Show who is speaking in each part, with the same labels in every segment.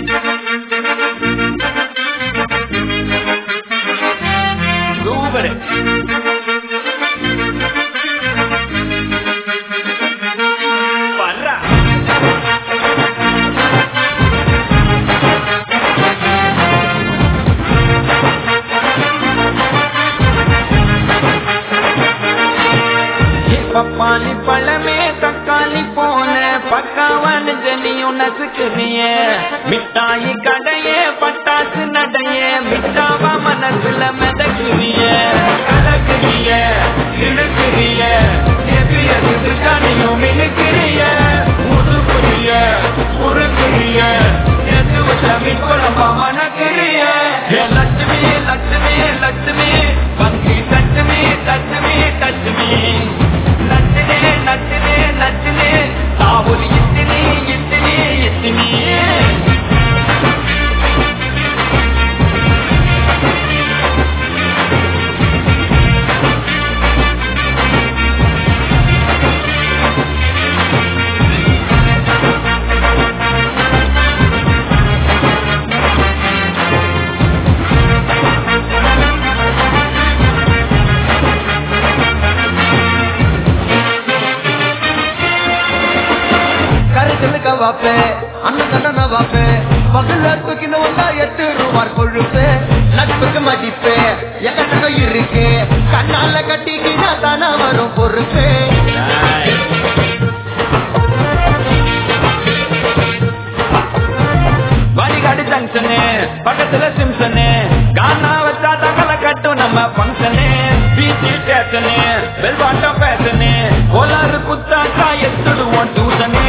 Speaker 1: super வர்றா பப்பாளி பழமே தக்காளி போன பக்காவான ஜனியும் நசுக்குறிய மிட்டாயி கடையே பட்டாசு நடைய மிட்டாவா மனசுல மிதக்குறிய கலக்குறிய இழுக்குறிய எது எது கனியும் மினுக்குறிய முதுக்குறிய முறுக்குறிய எது வச்சமி குழம்பா மணக்குறிய ஏ லட்சுமி லட்சுமி லட்சுமி வங்கி தட்டுமி தட்டுமி தட்டுமி நச்சினே நச்சினே நச்சினே தாவூர் இத்தினி இத்தினி இத்தினி
Speaker 2: கருத்தலுக்க வாப்பே அண்ணன் தண்டன வாப்பே பகல்ல தூக்கின வந்தா எட்டு ரூபாய் கொழுப்பு நட்புக்கு மதிப்பு எக்கட்டக இருக்கு கண்ணால கட்டிக்கினா தானா வரும் பொறுப்பு
Speaker 1: வடிகாடு ஜங்ஷனு பக்கத்துல சிம்சனு கானா வச்சா தகல கட்டும் நம்ம ஃபங்க்ஷனு பீச்சி ஸ்டேஷனு வெல்வாட்டம் பேஷனு கோலாறு குத்தாக்கா எத்துடுவோம் டியூஷனு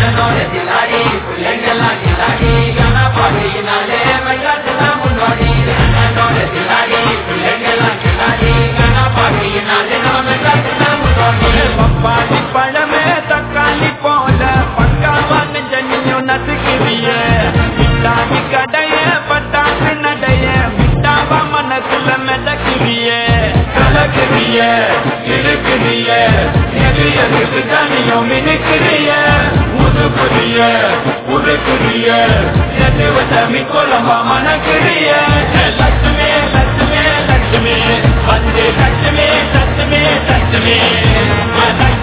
Speaker 1: பப்பாளி பழமே தக்காளி போல பக்காவான ஜனியும் நசுக்கிறிய மிட்டாமி கடைய பட்டாசு நடைய மிட்டாவா மனசுல மிதக்குறிய கலக்குறிய இழுக்குறிய எது எதுக்கு தனியும் மினுக்குறிய முதுக்குறிய உருக்குறிய எது வசமி குழம்பா மணக்குறிய லட்சுமி லட்சுமி லட்சுமி வந்து லட்சுமி லட்சுமி லட்சுமி